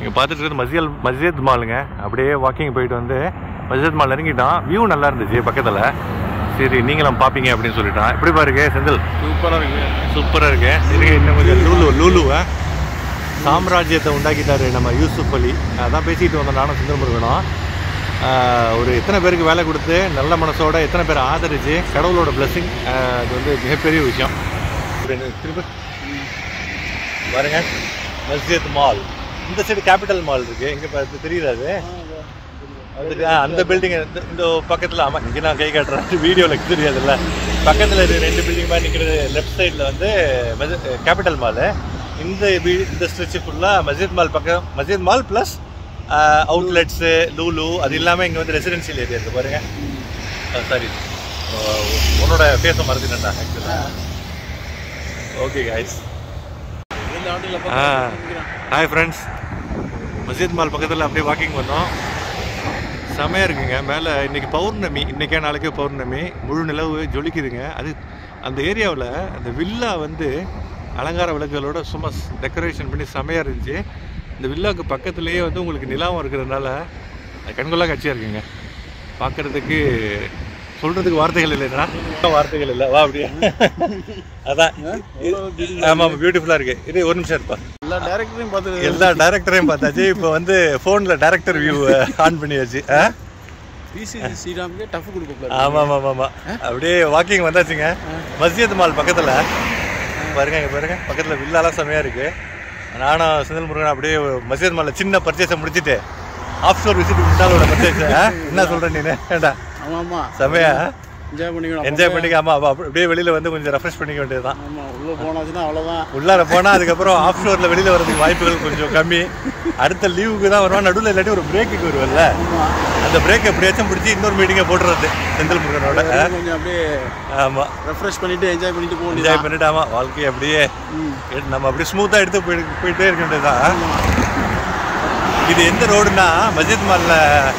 நீங்கள் பார்த்துட்டு இருக்கிறது மஸ்ஜித் மஸ்ஜித் மாலுங்க அப்படியே வாக்கிங் போயிட்டு வந்து மஸ்ஜித் மால் இறங்கிட்டான் வியூ நல்லா இருந்துச்சு பக்கத்தில் சரி நீங்களும் பார்ப்பீங்க அப்படின்னு சொல்லிட்டான் எப்படி பாருங்க செந்தில் சூப்பராக இருக்கு சூப்பராக இருக்கு இருங்க இன்னும் கொஞ்சம் லூலு லூலுவை சாம்ராஜ்யத்தை உண்டாக்கிட்டாரு நம்ம யூசுப் அலி அதான் பேசிட்டு வந்தோம் நானும் சுந்தர முருகனும் ஆஹ் ஒரு எத்தனை பேருக்கு வேலை கொடுத்து நல்ல மனசோட எத்தனை பேர் ஆதரிச்சு கடவுளோட blessing ஆஹ் அது வந்து மிகப்பெரிய விஷயம் இப்படி திரும்ப பாருங்க மஸ்ஜித் மால் இந்த சைடு கேபிட்டல் மால் இருக்கு எங்க பார்த்து தெரியுதா அது வந்துட்டு, ஆ, அந்த பில்டிங் இந்த பக்கத்துல ஆமா இங்க நான் கை காட்டுறேன் வீடியோல தெரியாதுல்ல பக்கத்துல இது ரெண்டு பில்டிங் மாதிரி நிக்கிறது லெஃப்ட் சைடுல வந்து கேபிட்டல் மால் இந்த வீ- இந்த ஸ்ட்ரெச் ஃபுல்லா மஸ்ஜித் மால் பக்கம் Masjid mall plus outlets Lulu அது இல்லாம இங்க வந்து ரெசிடென்சியல் ஏரியா இருக்கு பாருங்க சாரி உன்னோட பேச மறந்துட்டேன்டா ஆக்சுவலா ஓகே கைஸ் இந்த ஆட்டில் ah hi friends Masjid mall பக்கத்தில் அப்படியே வாக்கிங் பண்ணோம் செமையாக இருக்குங்க மேலே இன்னைக்கு பௌர்ணமி இன்றைக்கே நாளைக்கே பௌர்ணமி முழு நிலவு ஜொலிக்குதுங்க அது அந்த ஏரியாவில் அந்த வில்லா வந்து அலங்கார விளக்குகளோட சும்மா டெக்கரேஷன் பண்ணி செமையாக இருந்துச்சு இந்த வில்லாவுக்கு பக்கத்துலேயே வந்து உங்களுக்கு நிலாவும் இருக்கிறதுனால அது கண்கொள்ளா காட்சியாக இருக்குங்க பார்க்குறதுக்கு சொல்கிறதுக்கு வார்த்தைகள் இல்லைன்னா வார்த்தைகள் இல்லை வா அப்படியே அதான் ஆமாம் ஆமாம் பியூட்டிஃபுல்லாக இருக்குது இது ஒரு நிமிஷம் இருப்பா எல்லா டேரக்டரையும் பார்த்து எல்லா டேரக்டரையும் பார்த்தாச்சு இப்போ வந்து ஃபோனில் டேரக்டர் வியூ ஆன் பண்ணியாச்சு ஆ பிசி ஸ்ரீராமுக்கே டஃப் கொடுக்க ஆமாம் ஆமாம் ஆமாம் அப்படியே வாக்கிங் வந்தாச்சுங்க மஸ்ஜித் மால் பக்கத்தில் பாருங்க இங்கே பாருங்க பக்கத்தில் வில்லாலாம் செமையாக இருக்கு நானும் செந்தில் முருகன் அப்படியே மஸ்ஜித் மாலில் சின்ன பர்ச்சேஸை முடிச்சுட்டு ஆஃப் ஸ்டோர் விசிட் விட்டாலோட பர்ச்சேஸ் என்ன சொல்கிறேன் நீ ஏண்டா ஆமாம் ஆமாம் செமையா என்ஜாய் பண்ணிக்கணும் என்ஜாய் பண்ணிக்க ஆமாம் ஆமாம் அப்படியே வெளியில் வந்து கொஞ்சம் ரெஃப்ரெஷ் பண்ணிக்க வேண்டியதுதான் ஆமாம் உள்ளே போனாச்சுன்னா அவ்வளோதான் உள்ளார போனால் அதுக்கப்புறம் ஆஃப் ஷோரில் வெளியில் வரதுக்கு வாய்ப்புகள் கொஞ்சம் கம்மி அடுத்த லீவுக்கு தான் வருவான் நடுவில் இல்லாட்டி ஒரு பிரேக்குக்கு வருவல்ல ஆமாம் அந்த பிரேக் எப்படியாச்சும் பிடிச்சி இன்னொரு மீட்டிங்கை போட்டுறது செந்தில் முருகனோட கொஞ்சம் அப்படியே ஆமாம் ரெஃப்ரெஷ் பண்ணிட்டு என்ஜாய் பண்ணிட்டு போக என்ஜாய் வேண்டியது பண்ணிட்டு ஆமாம் வாழ்க்கையை அப்படியே ம் எடு- நம்ம அப்படியே ஸ்மூத்தாக எடுத்து போய் போயிட்டே இருக்க வேண்டியதுதான் இது எந்த ரோடுனா மஸ்ஜித் மாலில்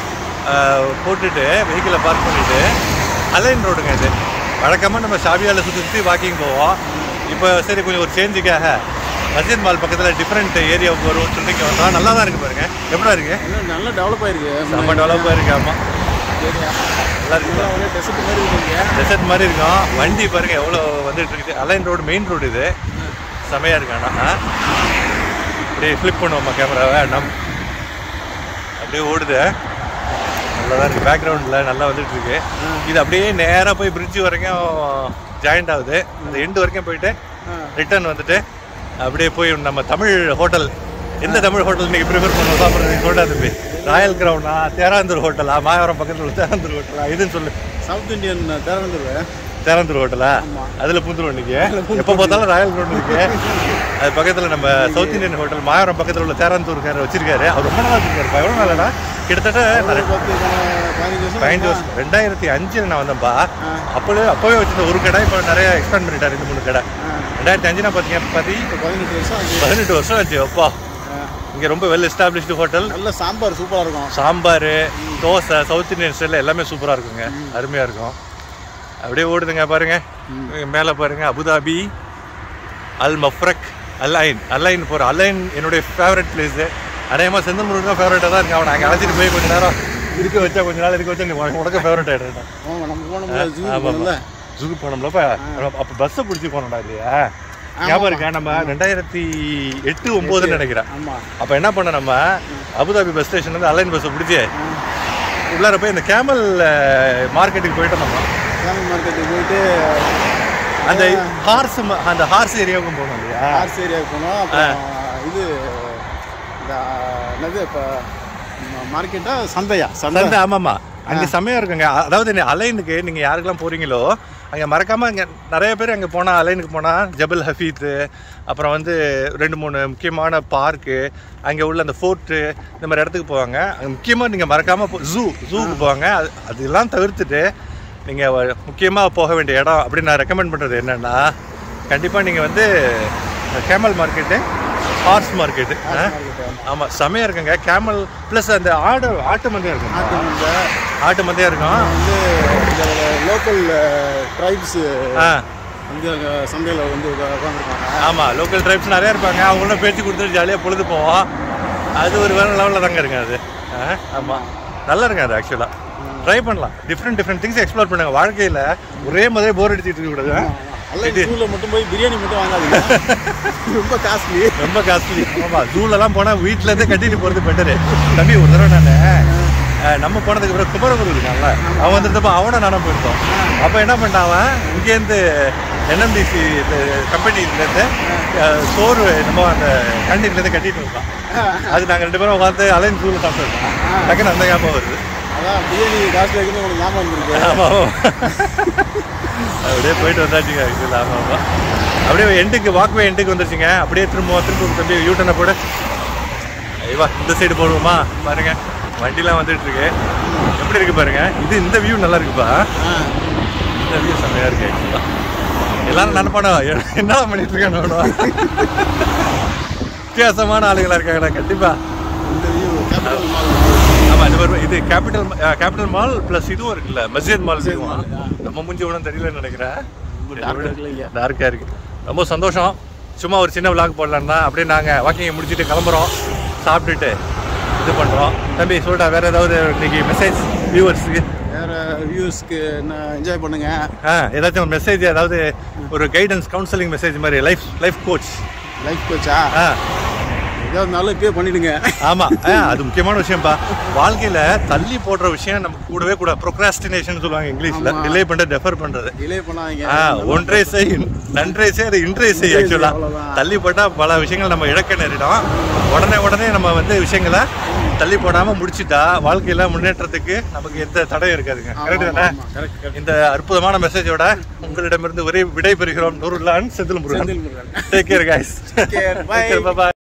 போட்டுட்டு வெஹிக்கிளை பார்க் பண்ணிட்டு அலைன் ரோடுங்க இது வழக்கமாக நம்ம ஷாபியாவில் சுற்றி சுற்றி வாக்கிங் போவோம் இப்போ சரி கொஞ்சம் ஒரு சேஞ்சுக்காக மஸ்ஜித் மால் பக்கத்தில் டிஃப்ரெண்ட் ஏரியாவுக்கு வருவோம்னு சொல்லிட்டு இங்கே வந்தோம் நல்லா தான் இருக்குது பாருங்க எப்படா இருக்கு இன்னும் நல்லா டெவலப் ஆயிருக்கு செம்ம டெவலப்பாக இருக்கு ஆமாம் ஏரியா நல்லா இருக்கு இதெல்லாம் ஒரே டெசர்ட் மாதிரி இருக்குங்க டெசர்ட் மாதிரி இருக்கும் வண்டி பாருங்க எவ்வளோ வந்துட்டு இருக்குது அலைன் ரோடு மெயின் ரோடு இது செமையாக இருக்கு ஆனால் அப்படியே ஃப்ளிப் பண்ணுவோம்மா கேமராவை நம் அப்படியே ஓடுது நல்லா தான் இருக்குது பேக்ரவுண்டில் நல்லா வந்துட்டு இருக்கு இது அப்படியே நேராக போய் பிரிட்ஜ் வரைக்கும் ஜாயிண்ட் ஆகுது இந்த எண்டு வரைக்கும் போயிட்டு ரிட்டர்ன் வந்துட்டு அப்படியே போய் நம்ம தமிழ் ஹோட்டல் எந்த தமிழ் ஹோட்டல் நீங்கள் ப்ரிஃபர் பண்ண சாப்பிட்றது சொல்லிட்டு தம்பி ராயல் கிரவுண்டா தேராந்தூர் ஹோட்டலா மாயவரம் பக்கத்தில் உள்ள தேராந்தூர் ஹோட்டலா இதுன்னு சொல்லு சவுத் இந்தியன் தேரந்துருவேன் தேராந்தூர் ஹோட்டலா ஆமா. அதில் பூந்துருவோம் இன்னைக்கு எப்போ பார்த்தாலும் ராயல் கிரவுண்ட் இருக்கு அது பக்கத்தில் நம்ம சவுத் இந்தியன் ஹோட்டல் மாயவரம் பக்கத்தில் உள்ள தேராந்தூர்காரர் வச்சிருக்காரு அவர் ரொம்ப நாள் வச்சிருக்காரு எவ்வளோ நாளடா கிட்டத்தட்ட ஒரு பத்து பதினஞ்சு வருஷம் பதினஞ்சு வருஷம் ரெண்டாயிரத்தி அஞ்சில் நான் வந்தேன்ப்பா ஆ. அப்போவே அப்போவே வச்சிருந்த ஒரு கடை இப்போ நிறைய எக்ஸ்பேண்ட் பண்ணிட்டார் ரெண்டு மூணு கடை ஆ. ரெண்டாயிரத்தி அஞ்சுனா பார்த்தீங்க பதி இப்போ பதினெட்டு வருஷம் ஆச்சு பதினெட்டு வருஷம் ஆச்சு அப்பா ஆ. இங்கே ரொம்ப வெல் எஸ்டாப்ளிஷ்டு ஹோட்டல் நல்ல சாம்பார் சூப்பராக இருக்கும் சாம்பார் தோசை சவுத் இந்தியன் ஸ்டைலில் எல்லாமே சூப்பராக இருக்குங்க அருமையாக இருக்கும் அப்படியே ஓடுதுங்க பாருங்க மேலே பாருங்க Abu Dhabi Al Mafraq Al Ain Al Ain போகிற அலைன் என்னுடைய ஃபேவரட் பிளேஸு அநேகமாக செந்தல் முருகன் தான் ஃபேவரட்டாக தான் இருக்கு அவனை அங்கே அழைச்சிட்டு போய் கொஞ்ச நேரம் இருக்க வச்சா கொஞ்ச நாள் இருக்க வச்சா நீ உனக்கு உனக்கு ஃபேவரட் ஆகிடுறேன் ஆமாம் நம்ம போனோம்ல ஜூ ஆமாம் போனோம்ல ஜூக்கு போனோம்லப்ப அப்போ பஸ்ஸை பிடிச்சி போனோம்டா இல்லையா ஞாபகம் இருக்கா நம்ம ரெண்டாயிரத்தி எட்டு ஒம்போதுன்னு நினைக்கிறேன் ஆமாம் அப்போ என்ன பண்ண நம்ம அபுதாபி பஸ் ஸ்டேஷன் வந்து அலைன் பஸ்ஸை பிடிச்சி உள்ளார போய் இந்த கேமல் மார்க்கெட்டுக்கு போயிட்டு நம்ம ஃபேமிலி மார்க்கெட்டுக்கு போயிட்டு அந்த ஹார்ஸ் அந்த ஹார்ஸ் ஏரியாவுக்கும் போகணும் இல்லையா ஆர்ஸ் ஏரியாவுக்கு போனோம் அப்புறம் இது இந்த என்னது இப்போ மார்க்கெட்டா சந்தையா சந்தை சந்தை ஆமாம்மா அங்கே செம்மையாக இருக்குங்க அ- அதாவது நீ அலைனுக்கு நீங்கள் யாருக்கெல்லாம் போகிறீங்களோ அங்கே மறக்காமல் அங்கே நிறைய பேர் அங்கே போனால் அலைனுக்கு போனால் ஜபல் ஹஃபீத்து அப்புறம் வந்து ரெண்டு மூணு முக்கியமான பார்க்கு அங்கே உள்ள அந்த ஃபோர்ட்டு இந்த மாதிரி இடத்துக்கு போவாங்க அங்கே முக்கியமாக நீங்கள் மறக்காமல் ஜூ ஜூக்கு போவாங்க அது அதெல்லாம் தவிர்த்துட்டு நீங்கள் முக்கியமாக போக வேண்டிய இடம் அப்படின்னு நான் ரெக்கமெண்ட் பண்ணுறது என்னென்னா கண்டிப்பாக நீங்கள் வந்து கேமல் மார்க்கெட்டு ஹார்ஸ் மார்க்கெட்டு ஆமாம் செமையாக இருக்குங்க கேமல் ப்ளஸ் அந்த ஆடு ஆட்டு மந்தையம் இருக்கும் நாட்டு மந்தை ஆட்டு மந்தையம் இருக்கும் வந்து இந்த லோக்கல் ட்ரைப்ஸ் ஆ வந்து அங்கே சந்தையில் வந்து உட்காந்துருக்காங்க ஆமாம் லோக்கல் ட்ரைப்ஸ் நிறைய இருப்பாங்க அவங்களும் பேச்சு கொடுத்துட்டு ஜாலியாக பொழுது போவோம் அது ஒரு வேற லெவலில் தாங்க இருங்க அது ஆ, ஆமா நல்லா இருங்க அது ஆக்சுவலாக ட்ரை பண்ணலாம் டிஃப்ரெண்ட் டிஃப்ரெண்ட் திங்ஸ் எக்ஸ்ப்ளோர் பண்ணுங்க வாழ்க்கையில் ஒரே மாதிரி போர் அடிச்சிட்டு இருக்க கூடாது அல்ல ஜூவில் மட்டும் போய் பிரியாணி மட்டும் வாங்காதீங்க ரொம்ப காஸ்ட்லி ரொம்ப காஸ்ட்லி ஆமா ஜூலெல்லாம் போனால் வீட்டிலேருந்தே கட்டிட்டு போகிறது பெட்டரு தம்பி ஒரு தடவை நான் நம்ம போனதுக்கு பிறகு குமரகுரு இருக்கான்ல அவன் வந்துருந்தப்போ அவனை நானும் போயிருந்தோம் அப்போ என்ன பண்ணிட்டான் அவன் இங்கேருந்து என்எம்டிசி கம்பெனிலேருந்து சோறு நம்ம அந்த கேண்டீன்லேருந்து கட்டிட்டு இருக்கான் அது நாங்கள் ரெண்டு பேரும் உட்காந்து அலைன் ஜூவில் சாப்பிட்டுருக்கோம் டக்குன்னு அந்த ஞாபகம் வருது அதான் பிரியாணி காஸ்ட்லி வைக்கணும் உங்களுக்கு ஞாபகம் வந்துருக்கு ஆமா ஆமா. அப்படியே போயிட்டு வந்தாச்சுங்க ஆக்சுவலி ஆமாம் ஆமாம் அப்படியே எண்டுக்கு வாக்வே எண்டுக்கு வந்துருச்சுங்க அப்படியே திரும்ப திரும்ப தம்பி யூட்டனை போடு ஐவா இந்த சைடு போடுவோமா பாருங்க வண்டிலாம் வந்துட்டு இருக்கு எப்படி இருக்கு பாருங்க இது இந்த வியூ நல்லா இருக்குப்பா இந்த வியூ செம்மையா இருக்கு ஆக்சுவலா எல்லாரும் நினைப்பானோ என்ன பண்ணிட்டு இருக்கேன் வித்தியாசமான ஆளுங்களா இருக்காங்களா கண்டிப்பா இந்த வியூ கேபிட்டல் மால் ஆமா இது ஒரு இது கேபிட்டல் கேபிட்டல் மால் பிளஸ் இதுவும் இருக்குல்ல மஸ்ஜித் மால் இதுவும் நம்ம மூஞ்சி ஒன்றும் தெரியலன்னு நினைக்கிறேன் dark ஆ இருக்குல்ல இங்க? டார்க்காக இருக்கு ரொம்ப சந்தோஷம் சும்மா ஒரு சின்ன விளாக் போடலான்னு தான் அப்படியே நாங்கள் வாக்கிங் முடிச்சுட்டு கிளம்புறோம் சாப்பிட்டுட்டு இது பண்ணுறோம் தம்பி சொல்லிட்டா வேற ஏதாவது இன்னைக்கு மெசேஜ் வியூவர்ஸுக்கு வேற வியூஸ்க்கு என்ன என்ஜாய் பண்ணுங்க ஆ ஏதாச்சும் ஒரு மெசேஜ் ஏதாவது ஒரு கைடன்ஸ் கவுன்சிலிங் மெசேஜ் மாதிரி லைஃப் லைஃப் கோச் லைஃப் கோச்சா ஆ ஏதாவது நல்ல இப்பயே பண்ணிடுங்க ஆமா ஆ, அது முக்கியமான விஷயம்ப்பா வாழ்க்கையில தள்ளி போடுற விஷயம் நமக்கு கூடவே கூட ப்ரொக்ராஸ்டினேஷன் சொல்லுவாங்க இங்கிலீஷ்ல ஆமா. டிலே பண்ண டெஃபர் பண்றது டிலே பண்ணாதீங்க ஆ, ஒன்றே செய் நன்றே செய் அது இன்றே செய் இன்றே செய், ஆக்சுவலா அவ்வளவுதான். தள்ளி போட்டா பல விஷயங்கள் நம்ம இழக்க நேரிடும் உடனே உடனே நம்ம வந்து விஷயங்களை தள்ளி போடாம முடிச்சிட்டா வாழ்க்கையில முன்னேற்றத்துக்கு நமக்கு எந்த தடையும் இருக்காதுங்க கரெக்ட் தானே கரெக்ட் கரெக்ட் இந்த அற்புதமான மெசேஜோட உங்களிடமிருந்து ஒரே விடை பெறுகிறோம் நூறுலான் Senthil Murugan Senthil Murugan take care guys care, bye. By